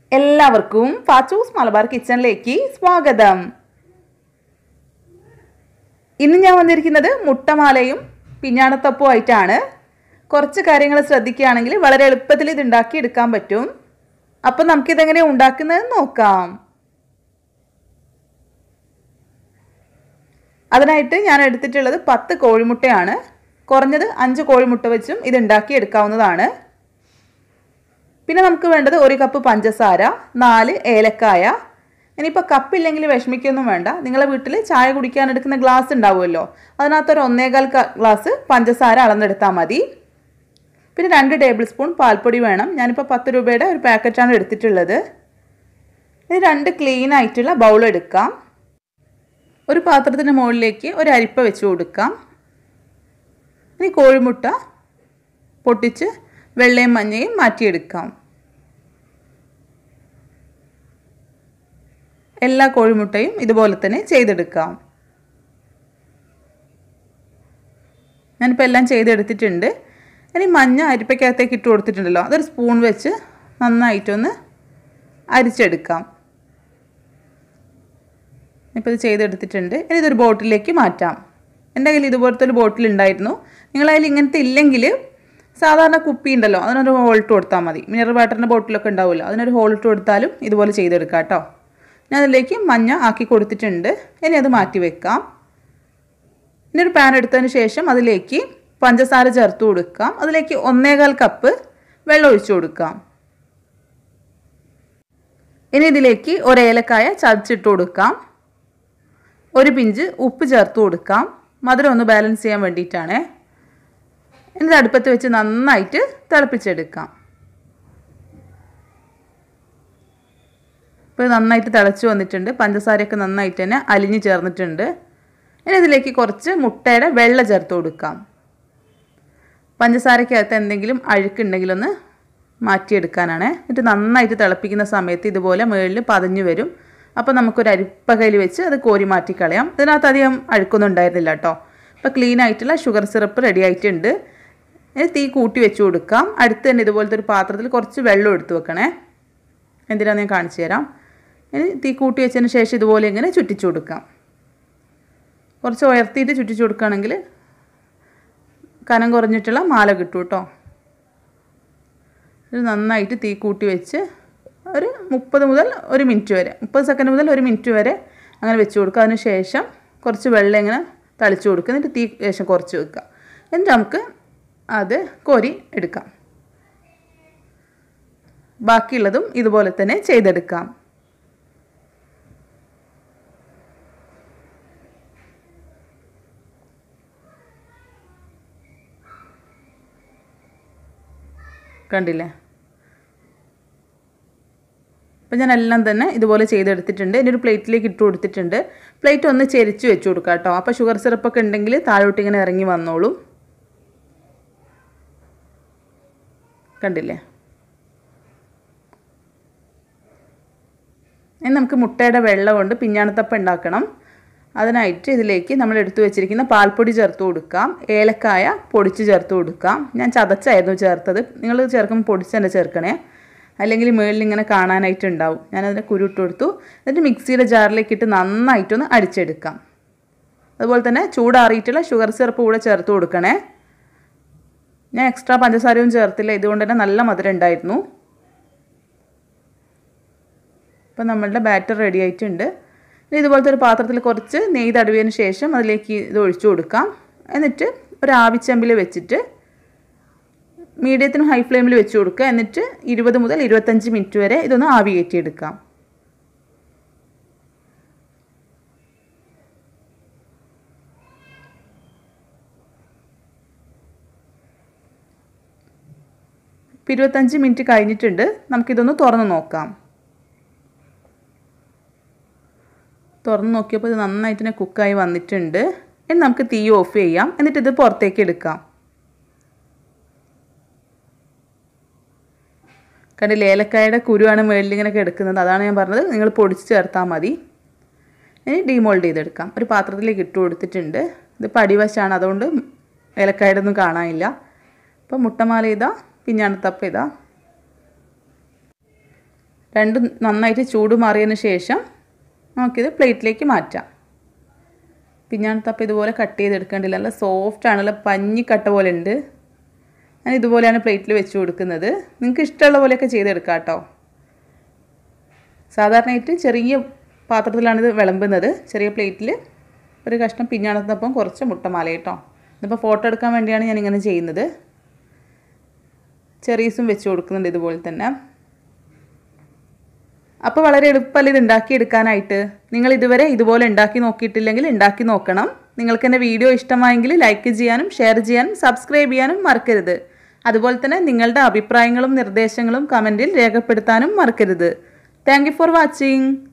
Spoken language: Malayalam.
എല്ലാവർക്കും ഫാച്ചൂസ് മലബാർ കിച്ചണിലേക്ക് സ്വാഗതം ഇന്ന് ഞാൻ വന്നിരിക്കുന്നത് മുട്ടമാലയും പിഞ്ഞാണത്തപ്പവും ആയിട്ടാണ് കുറച്ച് കാര്യങ്ങൾ ശ്രദ്ധിക്കുകയാണെങ്കിൽ വളരെ എളുപ്പത്തിൽ ഇത് ഉണ്ടാക്കി എടുക്കാൻ പറ്റും അപ്പം നമുക്കിതെങ്ങനെ ഉണ്ടാക്കുന്നത് നോക്കാം അതിനായിട്ട് ഞാൻ എടുത്തിട്ടുള്ളത് പത്ത് കോഴിമുട്ടയാണ് കുറഞ്ഞത് അഞ്ച് കോഴിമുട്ട വെച്ചും ഇത് ഉണ്ടാക്കി എടുക്കാവുന്നതാണ് പിന്നെ നമുക്ക് വേണ്ടത് ഒരു കപ്പ് പഞ്ചസാര നാല് ഏലക്കായ ഇനിയിപ്പോൾ കപ്പില്ലെങ്കിൽ വിഷമിക്കൊന്നും വേണ്ട നിങ്ങളെ വീട്ടിൽ ചായ കുടിക്കാൻ എടുക്കുന്ന ഗ്ലാസ് ഉണ്ടാവുമല്ലോ അതിനകത്തൊരു ഒന്നേകാൽ ഗ്ലാസ് പഞ്ചസാര അളന്നെടുത്താൽ മതി പിന്നെ രണ്ട് ടേബിൾ സ്പൂൺ പാൽപ്പൊടി വേണം ഞാനിപ്പോൾ പത്ത് രൂപയുടെ ഒരു പാക്കറ്റാണ് എടുത്തിട്ടുള്ളത് ഇനി രണ്ട് ക്ലീൻ ആയിട്ടുള്ള ബൗൾ എടുക്കാം ഒരു പാത്രത്തിന് മുകളിലേക്ക് ഒരു അരിപ്പ വെച്ച് കൊടുക്കാം ഇനി കോഴിമുട്ട പൊട്ടിച്ച് വെള്ളയും മഞ്ഞയും മാറ്റിയെടുക്കാം എല്ലാ കോഴിമുട്ടയും ഇതുപോലെ തന്നെ ചെയ്തെടുക്കാം ഞാനിപ്പോൾ എല്ലാം ചെയ്തെടുത്തിട്ടുണ്ട് ഇനി മഞ്ഞ അരിപ്പയ്ക്കകത്തേക്ക് ഇട്ട് കൊടുത്തിട്ടുണ്ടല്ലോ അതൊരു സ്പൂൺ വെച്ച് നന്നായിട്ടൊന്ന് അരിച്ചെടുക്കാം ഇപ്പോൾ ഇത് ചെയ്തെടുത്തിട്ടുണ്ട് ഇനി ഇതൊരു ബോട്ടിലേക്ക് മാറ്റാം എൻ്റെ കയ്യിൽ ഇതുപോലത്തെ ഒരു ബോട്ടിൽ ഉണ്ടായിരുന്നു നിങ്ങളതിൽ ഇങ്ങനത്തെ ഇല്ലെങ്കിൽ സാധാരണ കുപ്പി ഉണ്ടല്ലോ അതിനൊരു ഹോൾ ഇട്ട് കൊടുത്താൽ മതി മിനറൽ വാട്ടറിൻ്റെ ബോട്ടിലൊക്കെ ഉണ്ടാവുമല്ലോ അതിനൊരു ഹോൾ ഇട്ട് കൊടുത്താലും ഇതുപോലെ ചെയ്തെടുക്കാം കേട്ടോ ഞാൻ അതിലേക്ക് മഞ്ഞ ആക്കി കൊടുത്തിട്ടുണ്ട് ഇനി അത് മാറ്റി വെക്കാം ഇനി ഒരു പാൻ എടുത്തതിന് ശേഷം അതിലേക്ക് പഞ്ചസാര ചേർത്ത് കൊടുക്കാം അതിലേക്ക് ഒന്നേകാൽ കപ്പ് വെള്ളം ഒഴിച്ചു കൊടുക്കാം ഇനി ഇതിലേക്ക് ഒരു ഏലക്കായ ചതച്ചിട്ട് കൊടുക്കാം ഒരു പിഞ്ച് ഉപ്പ് ചേർത്ത് കൊടുക്കാം മധുരം ഒന്ന് ബാലൻസ് ചെയ്യാൻ വേണ്ടിയിട്ടാണ് ഇത് അടുപ്പത്ത് വെച്ച് നന്നായിട്ട് തിളപ്പിച്ചെടുക്കാം ഇപ്പോൾ നന്നായിട്ട് തിളച്ച് വന്നിട്ടുണ്ട് പഞ്ചസാരയൊക്കെ നന്നായിട്ട് തന്നെ അലിഞ്ഞ് ചേർന്നിട്ടുണ്ട് ഇനി ഇതിലേക്ക് കുറച്ച് മുട്ടയുടെ വെള്ള ചേർത്ത് കൊടുക്കാം പഞ്ചസാരക്കകത്ത് എന്തെങ്കിലും അഴുക്കുണ്ടെങ്കിലൊന്ന് മാറ്റിയെടുക്കാനാണ് എന്നിട്ട് നന്നായിട്ട് തിളപ്പിക്കുന്ന സമയത്ത് ഇതുപോലെ മുകളിൽ പതഞ്ഞു വരും അപ്പോൾ നമുക്കൊരു അരിപ്പ കയ്യിൽ വെച്ച് അത് കോരി മാറ്റിക്കളയാം ഇതിനകത്ത് അധികം അഴുക്കൊന്നും ഉണ്ടായിരുന്നില്ല കേട്ടോ ഇപ്പോൾ ക്ലീൻ ആയിട്ടുള്ള ഷുഗർ സിറപ്പ് റെഡി ആയിട്ടുണ്ട് ഇനി തീ കൂട്ടി വെച്ച് കൊടുക്കാം അടുത്ത് തന്നെ ഇതുപോലത്തെ ഒരു പാത്രത്തിൽ കുറച്ച് വെള്ളം എടുത്ത് വെക്കണേ എന്തിനാന്ന് ഞാൻ കാണിച്ചു തരാം ഇനി തീ കൂട്ടി വെച്ചതിന് ശേഷം ഇതുപോലെ ഇങ്ങനെ ചുറ്റിച്ചു കൊടുക്കാം കുറച്ച് ഉയർത്തിയിട്ട് ചുറ്റിച്ചു കൊടുക്കുകയാണെങ്കിൽ കനം കുറഞ്ഞിട്ടുള്ള മാല കിട്ടും കേട്ടോ ഇത് നന്നായിട്ട് തീ കൂട്ടി വെച്ച് ഒരു മുപ്പത് മുതൽ ഒരു മിനിറ്റ് വരെ മുപ്പത് സെക്കൻഡ് മുതൽ ഒരു മിനിറ്റ് വരെ അങ്ങനെ വെച്ച് കൊടുക്കുക അതിന് ശേഷം കുറച്ച് വെള്ളം ഇങ്ങനെ തളിച്ച് കൊടുക്കുക എന്നിട്ട് തീ ശേഷം കുറച്ച് വെക്കുക എന്നിട്ട് നമുക്ക് അത് കോരി എടുക്കാം ബാക്കിയുള്ളതും ഇതുപോലെ തന്നെ ചെയ്തെടുക്കാം കണ്ടില്ലേ അപ്പോൾ ഞാൻ എല്ലാം തന്നെ ഇതുപോലെ ചെയ്തെടുത്തിട്ടുണ്ട് ഇനി ഒരു പ്ലേറ്റിലേക്ക് ഇട്ട് കൊടുത്തിട്ടുണ്ട് പ്ലേറ്റ് ഒന്ന് ചെരിച്ച് വെച്ച് കൊടുക്കാം കേട്ടോ അപ്പോൾ ഷുഗർ സിറപ്പൊക്കെ ഉണ്ടെങ്കിൽ താഴോട്ട് ഇങ്ങനെ ഇറങ്ങി വന്നോളും കണ്ടില്ലേ ഇനി നമുക്ക് മുട്ടയുടെ വെള്ളം കൊണ്ട് പിഞ്ഞാണത്തപ്പം ഉണ്ടാക്കണം അതിനായിട്ട് ഇതിലേക്ക് നമ്മൾ എടുത്തു വെച്ചിരിക്കുന്ന പാൽപ്പൊടി ചേർത്ത് കൊടുക്കാം ഏലക്കായ പൊടിച്ച് ചേർത്ത് കൊടുക്കാം ഞാൻ ചതച്ചായിരുന്നു ചേർത്തത് നിങ്ങൾ ചേർക്കുമ്പോൾ പൊടിച്ച് തന്നെ ചേർക്കണേ അല്ലെങ്കിൽ മുകളിൽ ഇങ്ങനെ കാണാനായിട്ടുണ്ടാവും ഞാനതിൻ്റെ കുരുട്ട് കൊടുത്തു എന്നിട്ട് മിക്സിയുടെ ജാറിലേക്ക് ഇട്ട് നന്നായിട്ടൊന്ന് അടിച്ചെടുക്കാം അതുപോലെ തന്നെ ചൂടാറിയിട്ടുള്ള ഷുഗർ സിറപ്പ് കൂടെ ചേർത്ത് കൊടുക്കണേ ഞാൻ എക്സ്ട്രാ പഞ്ചസാരയും ചേർത്തില്ല ഇതുകൊണ്ട് തന്നെ നല്ല മധുരം ഉണ്ടായിരുന്നു ഇപ്പം നമ്മളുടെ ബാറ്റർ റെഡി ആയിട്ടുണ്ട് ഇനി ഇതുപോലത്തെ ഒരു പാത്രത്തിൽ കുറച്ച് നെയ്യ് തടവിയതിന് ശേഷം അതിലേക്ക് ഇത് ഒഴിച്ചു കൊടുക്കാം എന്നിട്ട് ഒരു ആവിച്ചമ്പിൽ വെച്ചിട്ട് മീഡിയത്തിനും ഹൈ ഫ്ലെയിമിൽ വെച്ച് കൊടുക്കുക എന്നിട്ട് ഇരുപത് മുതൽ ഇരുപത്തഞ്ച് മിനിറ്റ് വരെ ഇതൊന്ന് ആവി കയറ്റിയെടുക്കാം ഇപ്പം ഇരുപത്തഞ്ച് മിനിറ്റ് കഴിഞ്ഞിട്ടുണ്ട് നമുക്കിതൊന്ന് തുറന്ന് നോക്കാം തുറന്ന് നോക്കിയപ്പോൾ ഇത് നന്നായിട്ട് തന്നെ കുക്കായി വന്നിട്ടുണ്ട് ഇനി നമുക്ക് തീ ഓഫ് ചെയ്യാം എന്നിട്ട് ഇത് പുറത്തേക്ക് എടുക്കാം കണ്ടില്ലേ ഏലക്കായുടെ കുരുവാണ് മുകളിൽ ഇങ്ങനെ കിടക്കുന്നത് അതാണ് ഞാൻ പറഞ്ഞത് നിങ്ങൾ പൊടിച്ച് ചേർത്താൽ മതി ഇനി ഡീമോൾഡ് ചെയ്തെടുക്കാം ഒരു പാത്രത്തിലേക്ക് ഇട്ട് കൊടുത്തിട്ടുണ്ട് ഇത് പടിവശമാണ് അതുകൊണ്ട് ഏലക്കായുടെ ഒന്നും കാണാനില്ല അപ്പോൾ മുട്ടമാല ഇതാ പിഞ്ഞാണത്തപ്പം ഇതാ രണ്ടും നന്നായിട്ട് ചൂട് മാറിയതിന് ശേഷം നമുക്കിത് പ്ലേറ്റിലേക്ക് മാറ്റാം പിഞ്ഞാണത്തപ്പം ഇതുപോലെ കട്ട് ചെയ്തെടുക്കേണ്ടില്ല നല്ല സോഫ്റ്റ് ആണല്ലോ പഞ്ഞിക്കട്ട പോലെ ഉണ്ട് ഞാൻ ഇതുപോലെയാണ് പ്ലേറ്റിൽ വെച്ച് കൊടുക്കുന്നത് നിങ്ങൾക്ക് ഇഷ്ടമുള്ള പോലെയൊക്കെ ചെയ്തെടുക്കാം കേട്ടോ സാധാരണയായിട്ട് ചെറിയ പാത്രത്തിലാണിത് വിളമ്പുന്നത് ചെറിയ പ്ലേറ്റിൽ ഒരു കഷ്ണം പിഞ്ഞാണത്തപ്പം കുറച്ച് മുട്ടമാല കേട്ടോ ഇതിപ്പോൾ ഫോട്ടോ എടുക്കാൻ വേണ്ടിയാണ് ഞാൻ ഇങ്ങനെ ചെയ്യുന്നത് ചെറീസും വെച്ച് കൊടുക്കുന്നുണ്ട് ഇതുപോലെ തന്നെ അപ്പോൾ വളരെ എളുപ്പമല്ല ഇത് ഉണ്ടാക്കിയെടുക്കാനായിട്ട് നിങ്ങൾ ഇതുവരെ ഇതുപോലെ ഉണ്ടാക്കി നോക്കിയിട്ടില്ലെങ്കിൽ ഉണ്ടാക്കി നോക്കണം നിങ്ങൾക്ക് എൻ്റെ വീഡിയോ ഇഷ്ടമായെങ്കിൽ ലൈക്ക് ചെയ്യാനും ഷെയർ ചെയ്യാനും സബ്സ്ക്രൈബ് ചെയ്യാനും മറക്കരുത് അതുപോലെ തന്നെ നിങ്ങളുടെ അഭിപ്രായങ്ങളും നിർദ്ദേശങ്ങളും കമൻറ്റിൽ രേഖപ്പെടുത്താനും മറക്കരുത് താങ്ക് ഫോർ വാച്ചിങ്